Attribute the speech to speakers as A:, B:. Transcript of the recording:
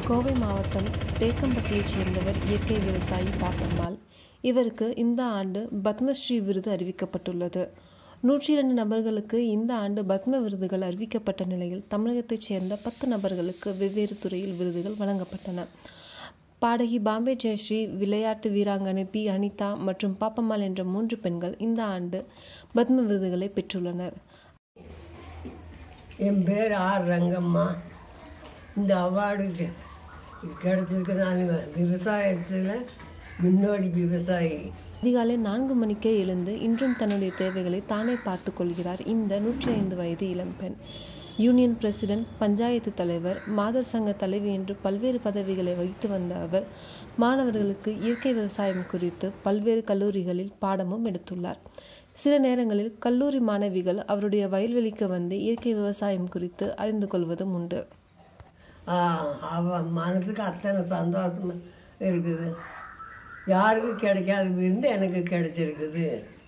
A: கோவை மாவட்டம் தேக்கம்பட்டியைச் சேர்ந்தவர் இயற்கை விவசாயி பாப்பம்மாள் இவருக்கு இந்த ஆண்டு பத்மஸ்ரீ விருது அறிவிக்கப்பட்டுள்ளது நூற்றி இரண்டு நபர்களுக்கு இந்த ஆண்டு பத்ம விருதுகள் அறிவிக்கப்பட்ட நிலையில் தமிழகத்தைச் சேர்ந்த பத்து நபர்களுக்கு வெவ்வேறு துறையில் விருதுகள் வழங்கப்பட்டன பாடகி பாம்பே ஜெயஸ்ரீ விளையாட்டு வீராங்கனை பி அனிதா மற்றும் பாப்பம்மாள் என்ற மூன்று பெண்கள் இந்த ஆண்டு பத்ம விருதுகளை பெற்றுள்ளனர்
B: என் பேர் ஆர் ரங்கம்மா இந்த அவார்டு கிடைச்சிருக்கு நான் விவசாயத்தில் முன்னோடி விவசாயி
A: அதிகாலை நான்கு மணிக்கே எழுந்து இன்றும் தன்னுடைய தேவைகளை தானே பார்த்து கொள்கிறார் இந்த நூற்றி ஐந்து வயது இளம்பெண் யூனியன் பிரசிடென்ட் பஞ்சாயத்து தலைவர் மாதர் சங்க தலைவி என்று பல்வேறு பதவிகளை வகித்து வந்த அவர் மாணவர்களுக்கு இயற்கை விவசாயம் குறித்து பல்வேறு கல்லூரிகளில் பாடமும் எடுத்துள்ளார் சில நேரங்களில் கல்லூரி மாணவிகள் அவருடைய வயல்வெளிக்கு வந்து இயற்கை விவசாயம் குறித்து அறிந்து கொள்வதும் உண்டு
B: ஆ, அவ மனசுக்கு அத்தனை சந்தோஷமா இருக்குது யாருக்கும் கிடைக்காத விருந்து எனக்கு கிடைச்சிருக்குது